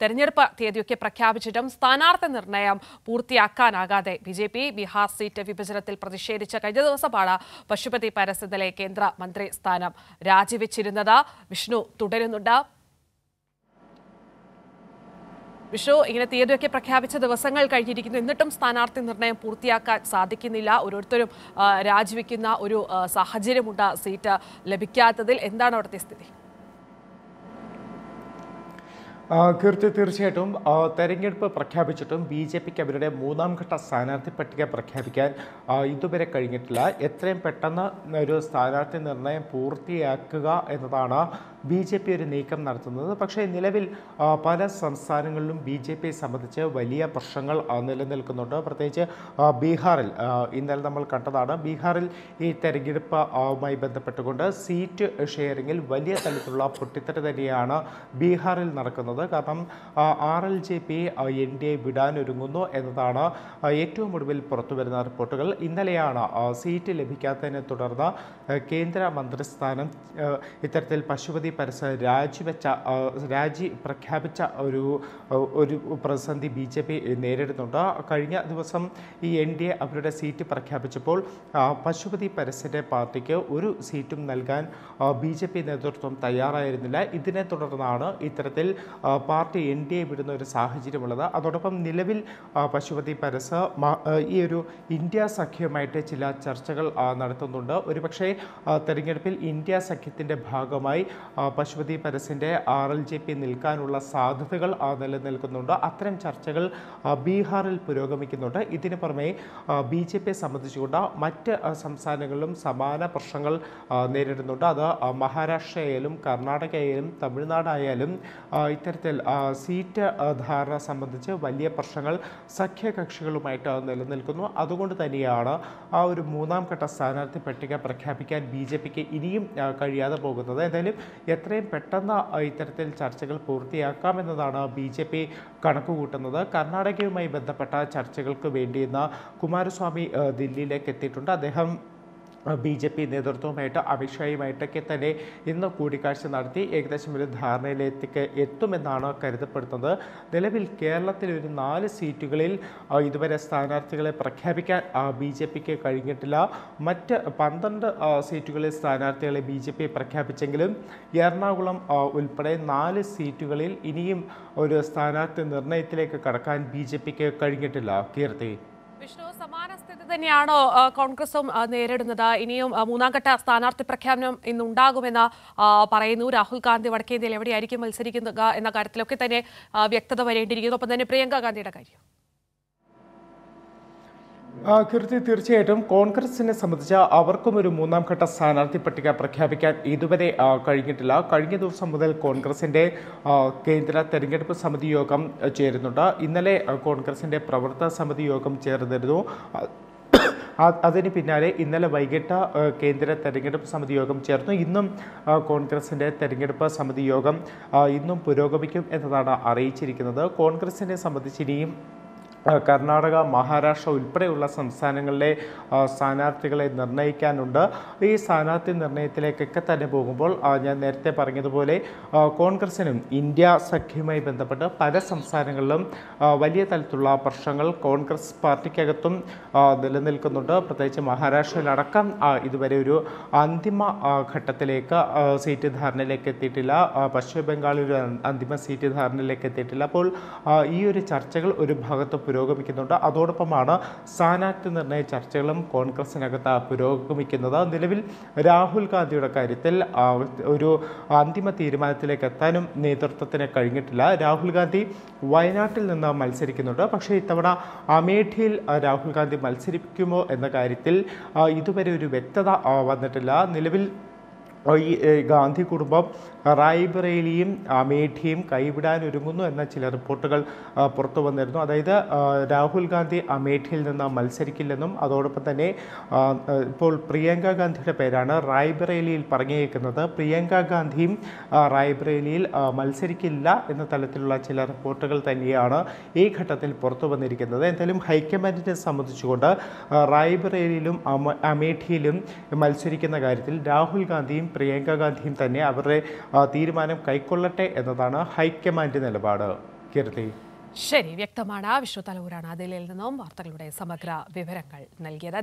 തെരഞ്ഞെടുപ്പ് തീയതിയൊക്കെ പ്രഖ്യാപിച്ചിട്ടും സ്ഥാനാർത്ഥി നിർണയം പൂർത്തിയാക്കാനാകാതെ B J P Bihar seat വിഭജനത്തിൽ പ്രതിഷേധിച്ച കഴിഞ്ഞ ദിവസമാണ് പശുപതി പരസ് ഇന്നലെ കേന്ദ്ര മന്ത്രി സ്ഥാനം രാജിവെച്ചിരുന്നത് വിഷ്ണു തുടരുന്നുണ്ട് വിഷു ഇങ്ങനെ തീയതിയൊക്കെ പ്രഖ്യാപിച്ച ദിവസങ്ങൾ കഴിഞ്ഞിരിക്കുന്നു എന്നിട്ടും സ്ഥാനാർത്ഥി നിർണയം പൂർത്തിയാക്കാൻ സാധിക്കുന്നില്ല ഓരോരുത്തരും ആ, രാജിവെക്കുന്ന ഒരു ആ, സാഹചര്യമുണ്ട് സീറ്റ് ലഭിക്കാത്തതിൽ എന്താണ് അവിടുത്തെ സ്ഥിതി ആ, കീർത്തി തീർച്ചയായിട്ടും ആ, തെരഞ്ഞെടുപ്പ് പ്രഖ്യാപിച്ചിട്ടും ബി ജെ പിക്ക് അവരുടെ മൂന്നാം ഘട്ട സ്ഥാനാർത്ഥി പട്ടിക പ്രഖ്യാപിക്കാൻ ആ, ഇതുവരെ കഴിഞ്ഞിട്ടില്ല എത്രയും പെട്ടെന്ന് ഒരു സ്ഥാനാർത്ഥി നിർണയം പൂർത്തിയാക്കുക എന്നതാണ് ബി ജെ പി ഒരു നീക്കം നടത്തുന്നത് പക്ഷേ നിലവിൽ ആ, പല സംസ്ഥാനങ്ങളിലും ബി ജെ പിയെ സംബന്ധിച്ച് വലിയ പ്രശ്നങ്ങൾ ആ, നിലനിൽക്കുന്നുണ്ട് പ്രത്യേകിച്ച് ആ, ബീഹാറിൽ ആ, ഇന്നലെ നമ്മൾ കണ്ടതാണ് ബീഹാറിൽ ഈ തെരഞ്ഞെടുപ്പ് ആവുമായി ബന്ധപ്പെട്ടുകൊണ്ട് സീറ്റ് ഷെയറിങ്ങിൽ വലിയ തലത്തിലുള്ള പൊട്ടിത്തെറി തന്നെയാണ് ബീഹാറിൽ നടക്കുന്നത് കാരണം R L J P N D A വിടാനൊരുങ്ങുന്നു എന്നതാണ് ആ, ഏറ്റവും ഒടുവിൽ പുറത്തു വരുന്ന റിപ്പോർട്ടുകൾ ഇന്നലെയാണ് ആ, സീറ്റ് ലഭിക്കാത്തതിനെ തുടർന്ന് ആ, കേന്ദ്ര മന്ത്രിസ്ഥാനം ആ, ഇത്തരത്തിൽ പശുപതി പരസ് രാജിവെച്ച ആ, രാജി പ്രഖ്യാപിച്ച ഒരു ആ, ഒരു പ്രതിസന്ധി ബി ജെ പി നേരിടുന്നുണ്ട് കഴിഞ്ഞ ദിവസം ഈ എൻ ഡി എ അവരുടെ സീറ്റ് പ്രഖ്യാപിച്ചപ്പോൾ ആ, പശുപതി പരസിൻ്റെ പാർട്ടിക്ക് ഒരു സീറ്റും നൽകാൻ ബി ജെ പി നേതൃത്വം തയ്യാറായിരുന്നില്ല ഇതിനെ തുടർന്നാണ് ഇത്തരത്തിൽ ആ, പാർട്ടി എൻ ഡി എ വിടുന്ന ഒരു സാഹചര്യമുള്ളത് അതോടൊപ്പം നിലവിൽ ആ, പശുപതി പരസ് മ- ആ, ഈ ഒരു ഇന്ത്യ സഖ്യവുമായിട്ട് ചില ചർച്ചകൾ ആ, നടത്തുന്നുണ്ട് ഒരുപക്ഷെ ആ, തെരഞ്ഞെടുപ്പിൽ ഇന്ത്യ സഖ്യത്തിൻ്റെ ഭാഗമായി ആ, പശുപതി പരസിൻ്റെ ആർ എൽ ജെ പി നിൽക്കാനുള്ള സാധ്യതകൾ ആ, നിലനിൽക്കുന്നുണ്ട് അത്തരം ചർച്ചകൾ ആ, ബീഹാറിൽ പുരോഗമിക്കുന്നുണ്ട് ഇതിന് പുറമെ ബി ജെ പിയെ സംബന്ധിച്ചുകൊണ്ട് മറ്റ് ആ, സംസ്ഥാനങ്ങളിലും സമാന പ്രശ്നങ്ങൾ ആ, നേരിടുന്നുണ്ട് അത് ആ, മഹാരാഷ്ട്രയായാലും കർണാടകയായാലും തമിഴ്നാടായാലും ആ, ഇത്തരത്തിൽ ആ, സീറ്റ് ആ, ധാരണ സംബന്ധിച്ച് വലിയ പ്രശ്നങ്ങൾ സഖ്യകക്ഷികളുമായിട്ട് നിലനിൽക്കുന്നു അതുകൊണ്ട് തന്നെയാണ് ആ ഒരു മൂന്നാം ഘട്ട സ്ഥാനാർത്ഥി പട്ടിക പ്രഖ്യാപിക്കാൻ ബി ജെ പിക്ക് ഇനിയും ആ, കഴിയാതെ പോകുന്നത് എന്തായാലും എത്രയും പെട്ടെന്ന് ആ, ഇത്തരത്തിൽ ചർച്ചകൾ പൂർത്തിയാക്കാമെന്നതാണ് ബി ജെ പി കണക്കുകൂട്ടുന്നത് കർണാടകയുമായി ബന്ധപ്പെട്ട ചർച്ചകൾക്ക് വേണ്ടി ഇന്ന് കുമാരസ്വാമി ആ, ദില്ലിയിലേക്ക് എത്തിയിട്ടുണ്ട് അദ്ദേഹം ബി ജെ പി നേതൃത്വവുമായിട്ട് അമിത്ഷായുമായിട്ടൊക്കെ തന്നെ ഇന്ന് കൂടിക്കാഴ്ച നടത്തി ഏകദേശം ഒരു ധാരണയിലേക്ക് എത്തുമെന്നാണ് കരുതപ്പെടുന്നത് നിലവിൽ കേരളത്തിൽ ഒരു നാല് സീറ്റുകളിൽ ആ, ഇതുവരെ സ്ഥാനാർത്ഥികളെ പ്രഖ്യാപിക്കാൻ ബി ജെ പിക്ക് കഴിഞ്ഞിട്ടില്ല മറ്റ് പന്ത്രണ്ട് ആ, സീറ്റുകളിൽ സ്ഥാനാർത്ഥികളെ ബി ജെ പി പ്രഖ്യാപിച്ചെങ്കിലും എറണാകുളം ആ, ഉൾപ്പെടെ നാല് സീറ്റുകളിൽ ഇനിയും ഒരു സ്ഥാനാർത്ഥി നിർണയത്തിലേക്ക് കടക്കാൻ ബി ജെ പിക്ക് കഴിഞ്ഞിട്ടില്ല കീർത്തി വിഷ്ണു സമാന സ്ഥിതി തന്നെയാണോ ആ, കോൺഗ്രസും ആ, നേരിടുന്നത് ഇനിയും ആ, മൂന്നാം ഘട്ട സ്ഥാനാർത്ഥി പ്രഖ്യാപനം ഇന്ന് ഉണ്ടാകുമെന്ന് ആ, പറയുന്നു രാഹുൽ ഗാന്ധി വടക്കേന്ത്യയിൽ എവിടെയായിരിക്കും മത്സരിക്കുക എന്ന കാര്യത്തിലൊക്കെ തന്നെ ആ, വ്യക്തത വരേണ്ടിയിരിക്കുന്നു ഒപ്പം തന്നെ പ്രിയങ്ക ഗാന്ധിയുടെ കാര്യം ആ, കീർത്തി തീർച്ചയായിട്ടും കോൺഗ്രസിനെ സംബന്ധിച്ച് അവർക്കും ഒരു മൂന്നാം ഘട്ട സ്ഥാനാർത്ഥി പട്ടിക പ്രഖ്യാപിക്കാൻ ഇതുവരെ ആ, കഴിഞ്ഞിട്ടില്ല കഴിഞ്ഞ ദിവസം മുതൽ കോൺഗ്രസിന്റെ ആ, കേന്ദ്ര തെരഞ്ഞെടുപ്പ് സമിതി യോഗം ആ, ചേരുന്നുണ്ട് ഇന്നലെ ആ, കോൺഗ്രസിന്റെ പ്രവർത്തക സമിതി യോഗം ചേർന്നിരുന്നു ആ, ആ- അതിന് പിന്നാലെ ഇന്നലെ വൈകിട്ട് ആ, കേന്ദ്ര തെരഞ്ഞെടുപ്പ് സമിതി യോഗം ചേർന്നു ഇന്നും ആ, കോൺഗ്രസിന്റെ തെരഞ്ഞെടുപ്പ് സമിതി യോഗം ആ, ഇന്നും പുരോഗമിക്കും എന്നതാണ് അറിയിച്ചിരിക്കുന്നത് കോൺഗ്രസിനെ സംബന്ധിച്ച് ഇനിയും ആ, കർണാടക മഹാരാഷ്ട്ര ഉൾപ്പെടെയുള്ള സംസ്ഥാനങ്ങളിലെ ആ, സ്ഥാനാർത്ഥികളെ നിർണ്ണയിക്കാനുണ്ട് ഈ സ്ഥാനാർത്ഥി നിർണ്ണയത്തിലേക്കൊക്കെ തന്നെ പോകുമ്പോൾ ആ, ഞാൻ നേരത്തെ പറഞ്ഞതുപോലെ ആ, കോൺഗ്രസിനും ഇന്ത്യ സഖ്യവുമായി ബന്ധപ്പെട്ട് പല സംസ്ഥാനങ്ങളിലും ആ, വലിയ തലത്തിലുള്ള പ്രശ്നങ്ങൾ കോൺഗ്രസ് പാർട്ടിക്കകത്തും ആ, നിലനിൽക്കുന്നുണ്ട് പ്രത്യേകിച്ച് മഹാരാഷ്ട്രയിലടക്കം ആ, ഇതുവരെ ഒരു അന്തിമ ആ, ഘട്ടത്തിലേക്ക് ആ, സീറ്റ് ധാരണയിലേക്ക് എത്തിയിട്ടില്ല ആ, പശ്ചിമ ബംഗാളിൽ ഒരു അൻ- അന്തിമ സീറ്റ് ധാരണയിലേക്ക് എത്തിയിട്ടില്ല അപ്പോൾ ആ, ഈ ഒരു ചർച്ചകൾ ഒരു ഭാഗത്ത് പുരോഗമിക്കുന്നുണ്ട് അതോടൊപ്പമാണ് സ്ഥാനാർത്ഥി നിർണയ ചർച്ചകളും കോൺഗ്രസിനകത്ത് പുരോഗമിക്കുന്നത് നിലവിൽ രാഹുൽ ഗാന്ധിയുടെ കാര്യത്തിൽ ആ, ഒരു അന്തിമ തീരുമാനത്തിലേക്ക് എത്താനും നേതൃത്വത്തിന് കഴിഞ്ഞിട്ടില്ല രാഹുൽ ഗാന്ധി വയനാട്ടിൽ നിന്ന് മത്സരിക്കുന്നുണ്ട് പക്ഷേ ഇത്തവണ അമേഠിയിൽ ആ, രാഹുൽ ഗാന്ധി മത്സരിക്കുമോ എന്ന കാര്യത്തിൽ ആ, ഇതുവരെ ഒരു വ്യക്തത ആ, വന്നിട്ടില്ല നിലവിൽ ആ, ഈ ഏ, ഗാന്ധി കുടുംബം റായ്ബറേലിയും അമേഠിയും കൈവിടാൻ ഒരുങ്ങുന്നു എന്ന ചില റിപ്പോർട്ടുകൾ ആ, പുറത്തു വന്നിരുന്നു അതായത് ആ, രാഹുൽ ഗാന്ധി അമേഠിയിൽ നിന്ന് മത്സരിക്കില്ലെന്നും അതോടൊപ്പം തന്നെ ആ, ആ, ഇപ്പോൾ പ്രിയങ്ക ഗാന്ധിയുടെ പേരാണ് റായ്ബറേലിയിൽ പറഞ്ഞേക്കുന്നത് പ്രിയങ്ക ഗാന്ധിയും ആ, റായ്ബറേലിയിൽ ആ, മത്സരിക്കില്ല എന്ന തലത്തിലുള്ള ചില റിപ്പോർട്ടുകൾ തന്നെയാണ് ഈ ഘട്ടത്തിൽ പുറത്തു വന്നിരിക്കുന്നത് എന്തായാലും ഹൈക്കമാൻഡിനെ സംബന്ധിച്ചുകൊണ്ട് ആ, റായ്ബറേലിയിലും അമ- അമേഠിയിലും മത്സരിക്കുന്ന കാര്യത്തിൽ രാഹുൽ ഗാന്ധിയും പ്രിയങ്ക ഗാന്ധിയും തന്നെ അവരുടെ ആ, തീരുമാനം കൈക്കൊള്ളട്ടെ എന്നതാണ് ഹൈക്കമാൻഡ് നിലപാട് കീർത്തി ശരി വ്യക്തമാണ് വിഷ്ണു തലൂരാണ് അതിലിൽ നിന്നും വാർത്തകളുടെ സമഗ്ര വിവരങ്ങൾ നൽകിയത്